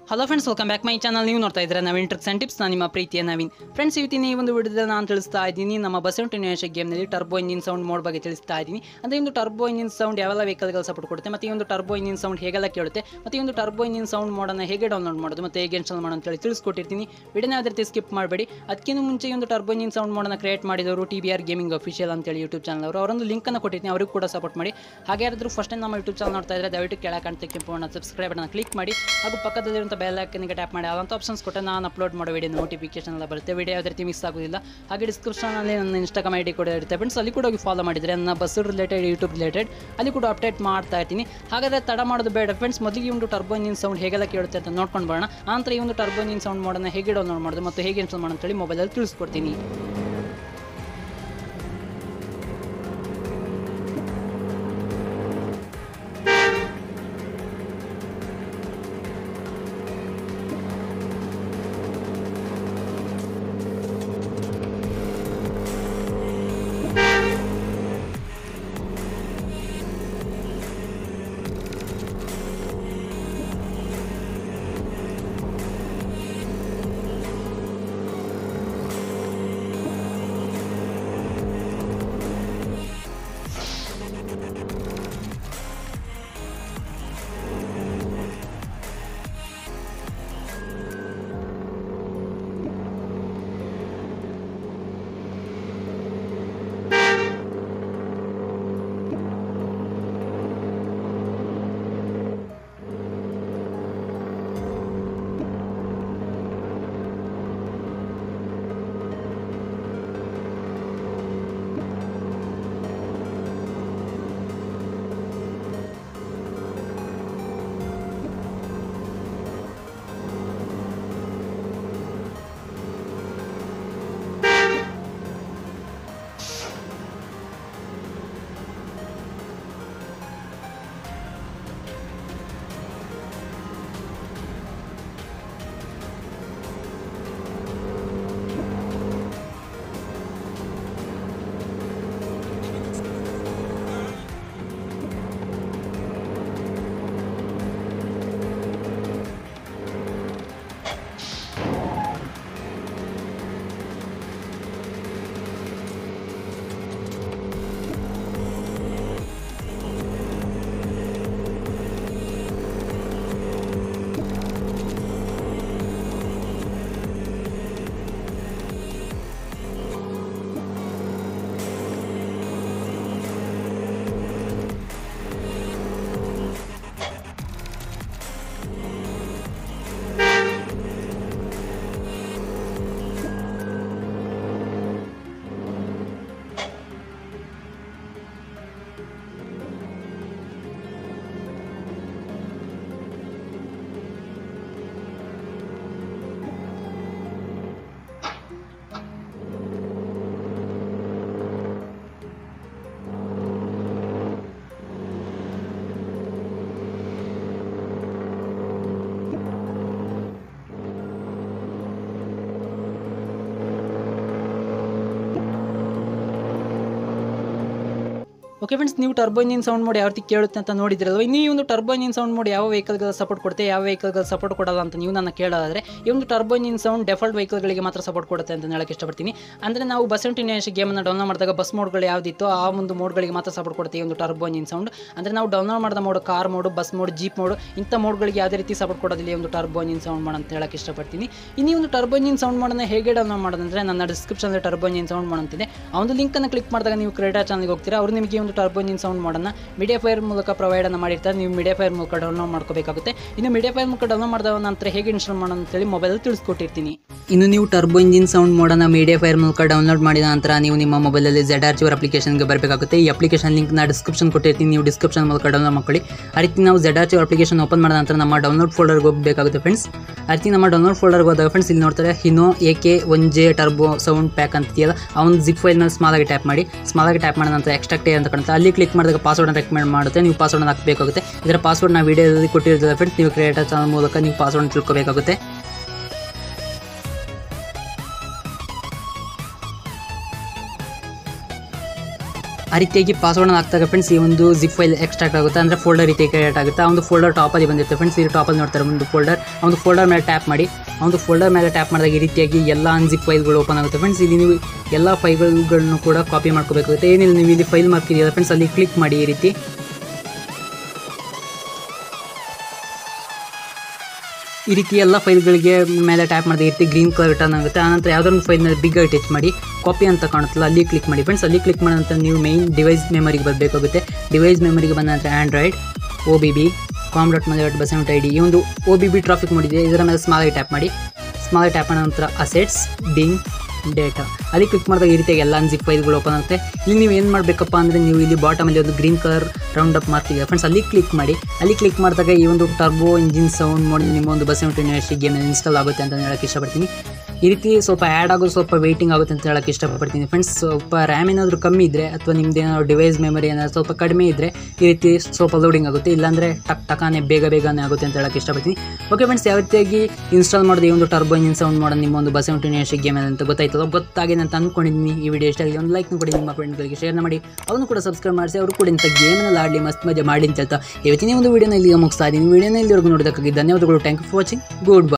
hello friends welcome back my channel ನೀವು ನೋಡ್ತಾ ಇದ್ರೆ ನವೀನ್ ಟ್ರಿಕ್ಸ್ ಆ್ಯಂಡ್ ಟಿಪ್ಸ್ ನಾನು ನಿಮ್ಮ ಪ್ರೀತಿಯ ನವೀನ್ ಫ್ರೆಂಡ್ಸ್ ಇವತ್ತಿನ ಈ ಒಂದು ವಿಡಿಯೋದಲ್ಲಿ ನಾನು ತಿಳಿಸ್ತಾ ಇದ್ದೀನಿ ನಮ್ಮ ಬಸವನ್ ಟೆನ್ಯೂಷ ಗೇಮ್ನಲ್ಲಿ ಟರ್ಬೋ ಇಂಜಿನ್ ಸೌಂಡ್ ಮೋಡ್ ಬಗ್ಗೆ ತಿಳಿಸ್ತಾ ಇದ್ದೀನಿ ಅಂದರೆ ಈ ಒಂದು ಟರ್ಬೋ ಇಂಜಿನ್ ಸೌಂಡ್ ಯಾವೆಲ್ಲ ವೆಹಿಕಲ್ಗಳು ಸಪೋರ್ಟ್ ಕೊಡುತ್ತೆ ಮತ್ತು ಈ ಒಂದು ಟರ್ಬೋ ಇಂಜಿನ್ ಸೌಂಡ್ ಹೇಗೆಲ್ಲ ಕೇಳುತ್ತೆ ಮತ್ತು ಈ ಒಂದು ಟರ್ಬೋ ಇಂಜಿನ್ ಸೌಂಡ್ ಮೋಡನ್ನು ಹೇಗೆ ಡೌನ್ಲೋಡ್ ಮಾಡೋದು ಮತ್ತು ಹೇಗೆ ಇನ್ಸ್ಟಾಲ್ ಮಾಡೋದು ಅಂತೇಳಿ ತಿಳಿಸ್ಕೊಟ್ಟಿರ್ತೀನಿ ವಿಡಿಯೋನ ಯಾವುದೇ ರೀತಿ ಸ್ಕಿಪ್ ಮಾಡಬೇಡಿ ಅದಕ್ಕಿಂತ ಮುಂಚೆ ಈ ಒಂದು ಟರ್ಬೋ ಇಂಜಿನ್ ಸೌಂಡ್ ಮೋಡನ್ನು ಕ್ರಿಯೇಟ್ ಮಾಡಿದವರು T B R gaming official ಅಂತೇಳಿ ಯೂಟ್ಯೂಬ್ ಚಾನಲ್ ಅವರು ಅವರೊಂದು ಲಿಂಕನ್ನು ಕೊಟ್ಟಿರ್ತೀನಿ ಅವ್ರಿಗೂ ಕೂಡ ಸಪೋರ್ಟ್ ಮಾಡಿ ಹಾಗೆ ಯಾರಾದರೂ ಫಸ್ಟ್ ಟೈಮ್ ನಮ್ಮ ಯೂಟ್ಯೂಬ್ ಚಾನಲ್ ನೋಡ್ತಾ ಇದ್ದರೆ ದಯವಿಟ್ಟು ಕೆಳಗೆ ಕಾಣ್ತಾ ಕೆಂಪು ಸಬ್ಸ್ಕ್ರೈಬ್ ಅನ್ನು ಕ್ಲಿಕ್ ಮಾಡಿ ಹಾಗೂ ಪಕ್ಕದಲ್ಲಿರುವಂಥ ಬೆಲ್ ಐಕನ್ಗೆ ಟ್ಯಾಪ್ ಮಾಡಿ ಅದಂತ ಆಪ್ಷನ್ಸ್ ಕೊಟ್ಟರೆ ನಾನು ಅಪ್ಲೋಡ್ ಮಾಡೋ ವಿಡಿಯೋ ನೋಟಿಫಿಕೇಶನ್ ಎಲ್ಲ ಬರುತ್ತೆ ವಿಡಿಯೋ ಯಾವುದೇ ರೀತಿ ಮಿಸ್ ಆಗೋದಿಲ್ಲ ಹಾಗೆ ಡಿಸ್ಕ್ರಿಪ್ಷನಲ್ಲಿ ನನ್ನ ಇನ್ಸ್ಟಾಗ್ರಾಮ್ ಐ ಡಿ ಕೂಡ ಇರುತ್ತೆ ಫ್ರೆಂಡ್ಸ್ ಅಲ್ಲಿ ಕೂಡ ಹೋಗಿ ಫಾಲೋ ಮಾಡಿದರೆ ನನ್ನ ಬಸ್ಸು ರಿಲೇಟೆಡ್ ಯೂಟ್ಯೂಬ್ ರಿಲೇಟೆಡ್ ಅಲ್ಲಿ ಕೂಡ ಅಪ್ಡೇಟ್ ಮಾಡ್ತಾ ಇರ್ತೀನಿ ಹಾಗಾದರೆ ತಡ ಮಾಡೋದು ಬೇಡ ಫ್ರೆಂಡ್ಸ್ ಮೊದಲಿಗೆ ಈ ಒಂದು ಟರ್ಬೋ ಇಂಜಿನ್ ಸೌಂಡ್ ಹೇಗೆಲ್ಲ ಕೇಳುತ್ತೆ ಅಂತ ನೋಡ್ಕೊಂಡು ಬರೋಣ ಆನಂತರ ಈ ಒಂದು ಟರ್ಬೋ ಇಂಜಿನ್ ಸೌಂಡ್ ಮಾಡೋಣ ಹೇಗೆ ಡೌನ್ಲೋಡ್ ಮಾಡೋದು ಮತ್ತು ಹೇಗೆ ಇನ್ಸ್ಟಾಲ್ ಮಾಡೋದು ಅಂತೇಳಿ ಮೊಬೈಲಲ್ಲಿ ತಿಳಿಸ್ಕೊಡ್ತೀನಿ ಓಕೆ ಫ್ರೆಂಡ್ಸ್ ನೀವು ಟರ್ಬೋ ಇಂಜಿನ್ ಸೌಂಡ್ ಮೋಡ್ ಯಾವ ರೀತಿ ಕೇಳುತ್ತೆ ಅಂತ ನೋಡಿದ್ರಲ್ವ ಇನ್ನು ಈ ಒಂದು ಟರ್ಬೋ ಇಂಜಿನ್ ಸೌಂಡ್ ಮೋಡ್ ಯಾವ ವೆಹಿಕಲ್ಗಳು ಸಪೋರ್ಟ್ ಕೊಡುತ್ತೆ ಯಾವ ವೆಹಿಕಲ್ಗಳು ಸಪೋರ್ಟ್ ಕೊಡಲ್ಲ ಅಂತ ನೀವು ನನ್ನ ಕೇಳೋದಾದ್ರೆ ಈ ಒಂದು ಟರ್ಬೋ ಇಂಜಿನ್ ಸೌಂಡ್ ಡೆಫಾಲ್ಟ್ ವೆಹಿಕಲ್ಗಳಿಗೆ ಮಾತ್ರ ಸಪೋರ್ಟ್ ಕೊಡುತ್ತೆ ಅಂತ ಹೇಳಕ್ಕೆ ಇಷ್ಟಪಡ್ತೀನಿ ಅಂದರೆ ನಾವು ಬಸ್ ಇಂಟಿನೇಷ್ ಗೇಮನ್ನು ಡೌನ್ಲೋಡ್ ಮಾಡಿದಾಗ ಬಸ್ ಮೋಡ್ಗಳು ಯಾವುದಿತ್ತು ಆ ಒಂದು ಮೋಡ್ಗಳಿಗೆ ಮಾತ್ರ ಸಪೋರ್ಟ್ ಕೊಡುತ್ತೆ ಈ ಒಂದು ಟರ್ಬೋ ಇಂಜಿನ್ ಸೌಂಡ್ ಅಂದರೆ ನಾವು ಡೌನ್ಲೋಡ್ ಮಾಡಿದ mod car mod bus mod jeep mod ಇಂಥ ಮೋಡ್ಗಳಿಗೆ ಯಾವುದೇ ರೀತಿ ಸಪೋರ್ಟ್ ಕೊಡೋದಿಲ್ಲ ಈ ಒಂದು ಟರ್ಬೋ ಇಂಜಿನ್ ಸೌಂಡ್ ಮೋಡ್ ಅಂತ ಹೇಳಕ್ಕೆ ಇಷ್ಟಪಡ್ತೀನಿ ಇನ್ನು ಈ ಒಂದು ಟರ್ಬೋ ಇಂಜಿನ್ ಸೌಂಡ್ ಮಾಡೋಣ ಹೇಗೆ ಡೌನ್ಲೋಡ್ ಮಾಡೋದಂದ್ರೆ ನನ್ನ ಡಿಸ್ಕ್ರಿಪ್ಷನಲ್ಲಿ ಟರ್ಬೋ ಇಂಜಿನ್ ಸೌಂಡ್ ಮಾಡಂತಿದೆ ಆ ಒಂದು ಲಿಂಕನ್ನು ಕ್ಲಿಕ್ ಮಾಡಿದಾಗ ನೀವು ಕ್ರೀಡಾ ಚಾನಲ್ಗೆ ಹೋಗ್ತೀರಾ ಅವರು ನಿಮಗೆ ಈ ಒಂದು ಟರ್ಬೋ ಇಂಜಿನ್ ಸೌಂಡ್ ಮಾಡೋಣ ಮೀಡಿಯಾ ಫೈರ್ ಮೂಲಕ ಪ್ರೊವೈಡ್ ಅನ್ನು ಮಾಡಿರ್ತಾರೆ ನೀವು ಮೀಡಿಯಾ ಫೈರ್ ಮೂಲಕ ಡೌನ್ಲೋಡ್ ಮಾಡ್ಕೋಬೇಕಾಗುತ್ತೆ ಇನ್ನು ಮೀಡಿಯಾ ಫೈರ್ ಮೂಲಕ ಡೌನ್ಲೋಡ್ ಮಾಡಿದ ನಂತರ ಹೇಗೆ ಇನ್ಸ್ಟಾಲ್ ಮಾಡೋಣ ಅಂತೇಳಿ ಮೊಬೈಲಲ್ಲಿ ತಿಳಿಸ್ಕೊಟ್ಟಿರ್ತೀನಿ ಇನ್ನು ನೀವು ಟರ್ಬೋ ಇಂಜಿನ್ ಸೌಂಡ್ ಮೋಡನ್ನು ಮೀಡಿಯಾ ಫೈರ್ ಮೂಲಕ ಡೌನ್ಲೋಡ್ ಮಾಡಿದ ನಂತರ ನೀವು ನಿಮ್ಮ ಮೊಬೈಲಲ್ಲಿ ಜೆಡ್ ಆರ್ ಚಿವರ್ ಅಪ್ಲಿಕೇಶನ್ಗೆ ಬರಬೇಕಾಗುತ್ತೆ ಈ ಅಪ್ಲಿಕೇಶನ್ ಲಿಂಕ್ ನಾ ಡಿಸ್ಕ್ರಿಪ್ಷನ್ ಕೊಟ್ಟಿರ್ತೀನಿ ನೀವು ಡಿಸ್ಕ್ರಿಪ್ಷನ್ ಮೂಲಕ ಡೌನ್ಲೋಡ್ ಮಾಡ್ಕೊಳ್ಳಿ ಆ ರೀತಿ ನಾವು Z archiver application open ಮಾಡಿದ ನಂತರ ನಮ್ಮ ಡೌನ್ಲೋಡ್ ಫೋಲ್ಡರ್ಗೆ ಹೋಗಬೇಕಾಗುತ್ತೆ ಫ್ರೆಂಡ್ಸ್ ಆ ರೀತಿ ನಮ್ಮ ಡೌನ್ಲೋಡ್ ಫೋಲ್ಡರ್ಗೆ ಹೋದಾಗ ಫ್ರೆಂಡ್ಸ್ ಇಲ್ಲಿ ನೋಡ್ತಾರೆ Hino A K one J turbo sound pack ಅಂತ ಇದೆಯಲ್ಲ ಆ ಒಂದು ಜಿಪ್ ಫೈಲ್ ಮೇಲೆ ಸ್ಮಾಲ್ ಆಗಿ ಟ್ಯಾಪ್ ಮಾಡಿ ಸ್ಮಾಲ್ ಆಗಿ ಟ್ಯಾಪ್ ಮಾಡಿದ ನಂತರ ಎಕ್ಸ್ಟ್ರಾಕ್ಟ್ ಅಂತ ಕಾಣುತ್ತೆ ಅಲ್ಲಿ ಕ್ಲಿಕ್ ಮಾಡಿದಾಗ ಪಾಸ್ವರ್ಡ್ ರೆಕಮೆಂಡ್ ಮಾಡುತ್ತೆ ನೀವು ಪಾಸ್ವರ್ಡ್ ಹಾಕಬೇಕಾಗುತ್ತೆ ಇದರ ಪಾಸ್ವರ್ಡ್ ನಾವು ವಿಡಿಯೋದಲ್ಲಿ ಕೊಟ್ಟಿರ್ತದೆ ಫ್ರೆಂಡ್ಸ್ ನೀವು ಕ್ರಿಯೇಟರ್ ಚಾನಲ್ ಮೂಲಕ ನೀವು ಪಾಸ್ವರ್ಡ್ ತಿಳ್ಕೋಬೇಕಾಗುತ್ತೆ ಆ ರೀತಿಯಾಗಿ ಪಾಸ್ವರ್ಡ್ನ ಹಾಕ್ತಾಗ ಫ್ರೆಂಡ್ಸ್ ಈ ಒಂದು ಜಿಪ್ ಫೈಲ್ ಎಕ್ಸ್ಟ್ರಾಕ್ಟ್ ಆಗುತ್ತೆ ಅಂದರೆ ಫೋಲ್ಡರ್ ರೀತಿ ಕ್ರಿಯೇಟ್ ಆಗುತ್ತೆ ಆ ಒಂದು ಫೋಲ್ಡರ್ ಟಾಪಲ್ಲಿ ಬಂದಿರುತ್ತೆ ಫ್ರೆಂಡ್ಸ್ ಈ ಟಾಪಲ್ಲಿ ನೋಡ್ತಾರೆ ಒಂದು ಫೋಲ್ಡರ್ ಆ ಒಂದು ಫೋಲ್ಡರ್ ಮೇಲೆ ಟ್ಯಾಪ್ ಮಾಡಿ ಆ ಒಂದು ಫೋಲ್ಡರ್ ಮೇಲೆ ಟ್ಯಾಪ್ ಮಾಡಿದಾಗ ಈ ರೀತಿಯಾಗಿ ಎಲ್ಲ ಅನ್ಜಿಪ್ ಫೈಲ್ಗಳು ಓಪನ್ ಆಗುತ್ತೆ ಫ್ರೆಂಡ್ಸ್ ಇಲ್ಲಿ ನೀವು ಎಲ್ಲ ಫೈಲ್ಗಳನ್ನು ಕೂಡ ಕಾಪಿ ಮಾಡ್ಕೋಬೇಕಾಗುತ್ತೆ ಏನಿಲ್ಲ ನೀವು ಇಲ್ಲಿ ಫೈಲ್ ಮಾರ್ಕ್ ಇದೆಯಲ್ಲ ಫ್ರೆಂಡ್ಸ್ ಅಲ್ಲಿ ಕ್ಲಿಕ್ ಮಾಡಿ ಈ ರೀತಿ ಈ ರೀತಿ ಎಲ್ಲ ಫೈಲ್ಗಳಿಗೆ ಮೇಲೆ ಟ್ಯಾಪ್ ಮಾಡಿದ ಈ ರೀತಿ ಗ್ರೀನ್ ಕಲರ್ ರಿಟರ್ನ್ ಆಗುತ್ತೆ ಆನಂತರ ಯಾವುದೋ ಒಂದು ಫೈಲ್ನ ಬಿಗ್ ಆಗಿ ಟಚ್ ಮಾಡಿ ಕಾಪಿ ಅಂತ ಕಾಣುತ್ತಲ್ಲ ಅಲ್ಲಿ ಕ್ಲಿಕ್ ಮಾಡಿ ಫ್ರೆಂಡ್ಸ್ ಅಲ್ಲಿ ಕ್ಲಿಕ್ ಮಾಡಿದ ನಂತರ ನೀವು ಮೈನ್ ಡಿವೈಸ್ ಮೆಮರಿಗೆ ಬರಬೇಕಾಗುತ್ತೆ ಡಿವೈಸ್ ಮೆಮರಿಗೆ ಬಂದ ನಂತರ Android O B B com dot ಮಲೆ ಡಾಟ್ ಬಸೆಂಟ್ ಐ ಡಿ ಈ ಒಂದು ಓ ಬಿ ಬಿ ಟ್ರಾಫಿಕ್ ಮಾಡಿದೆ ಇದರ ಮೇಲೆ ಸ್ಮಾಲ್ ಆಗಿ ಟ್ಯಾಪ್ ಮಾಡಿ ಸ್ಮಾಲ್ ಆಗಿ ಟ್ಯಾಪ್ ಮಾಡಿದ ನಂತರ ಅಸೆಟ್ಸ್ ಬಿಂಗ್ ಡೇಟಾ ಅಲ್ಲಿ ಕ್ಲಿಕ್ ಮಾಡಿದಾಗ ಈ ರೀತಿಯಾಗಿ ಎಲ್ಲ ಜಿಪ್ ಫೈಲ್ಗಳು ಓಪನ್ ಆಗುತ್ತೆ ಇಲ್ಲಿ ನೀವು ಏನು ಮಾಡಬೇಕಪ್ಪ ಅಂದರೆ ನೀವು ಇಲ್ಲಿ ಬಾಟಮಲ್ಲಿ ಒಂದು green colour round up mark ಇದೆ ಫ್ರೆಂಡ್ಸ್ ಅಲ್ಲಿ ಕ್ಲಿಕ್ ಮಾಡಿ ಅಲ್ಲಿ ಕ್ಲಿಕ್ ಮಾಡಿದಾಗ ಈ ಒಂದು ಟರ್ಬೋ ಇಂಜಿನ್ ಸೌಂಡ್ ಮಾಡಿ ನಿಮ್ಮ ಒಂದು ಬಸ್ ಯೂನಿವರ್ಸಿಟಿ ಗೇಮ್ ಇನ್ಸ್ಟಾಲ್ ಆಗುತ್ತೆ ಅಂತ ಹೇಳಕ್ಕೆ ಇಷ್ಟಪಡ್ತೀನಿ ಈ ರೀತಿ ಸ್ವಲ್ಪ ಆ್ಯಡ್ ಆಗೋದು ಸ್ವಲ್ಪ ವೆಯ್ಟಿಂಗ್ ಆಗುತ್ತೆ ಅಂತ ಹೇಳಕ್ಕೆ ಇಷ್ಟಪಡ್ತೀನಿ ಫ್ರೆಂಡ್ಸ್ ಸ್ವಲ್ಪ ರ್ಯಾಮ್ ಏನಾದರೂ ಕಮ್ಮಿ ಇದ್ದರೆ ಅಥವಾ ನಿಮ್ದು ಏನಾದ್ರು ಡಿವೈಸ್ ಮೆಮರಿ ಏನಾದ್ರು ಸ್ವಲ್ಪ ಕಡಿಮೆ ಇದ್ದರೆ ಈ ರೀತಿ ಸ್ವಲ್ಪ ಲೋಡಿಂಗ್ ಆಗುತ್ತೆ ಇಲ್ಲಾಂದರೆ ಟಕ್ ಟಕಾನೆ ಬೇಗ ಬೇಗನೆ ಆಗುತ್ತೆ ಅಂತ ಹೇಳಕ್ಕೆ ಇಷ್ಟಪಡ್ತೀನಿ ಓಕೆ ಫ್ರೆಂಡ್ಸ್ ಯಾವ ರೀತಿಯಾಗಿ ಇನ್ಸ್ಟಾಲ್ ಮಾಡೋದು ಈ ಒಂದು ಟರ್ಬೋ ಇಂಜಿನ್ ಸೌಂಡ್ ಮಾಡೋದು ನಿಮ್ಮ ಒಂದು ಬಸ್ ಯೂನಿವರ್ಸಿಟಿ ಗೇಮ್ ಅಂತ ಗೊತ್ತಾಯ್ತಲ್ಲ ಗೊತ್ತಾಗಿದೆ ಅಂತ ಅಂದ್ಕೊಂಡಿದ್ದೀನಿ ಈ ವಿಡಿಯೋ ಇಷ್ಟ ಆಗಿದೆ ಒಂದು ಲೈಕ್ ಕೊಡಿ ನಿಮ್ಮ ಫ್ರೆಂಡ್ಗಳಿಗೆ ಶೇರ್ ಮಾಡಿ ಅವನು ಕೂಡ ಸಬ್ಸ್ಕ್ರೈಬ್ ಮಾಡಿಸಿ ಅವರು ಕೂಡ ಇಂಥ ಗೇಮ್ನಲ್ಲಿ ಆಡಲಿ ಮಸ್ತ್ ಮಜಾ ಮಾಡಿ ಅಂತ ಹೇಳ್ತಾ ಇವತ್ತಿನ ಒಂದು ವಿಡಿಯೋನ ಇಲ್ಲಿ ಮುಗಿಸ್ತಾ ಇದ್ದೀನಿ ವಿಡಿಯೋನ ಇಲ್ಲಿವರೆಗೂ ನೋಡೋದಕ್ಕಾಗಿ ಧನ್ಯವಾದಗಳು thank you for watching good by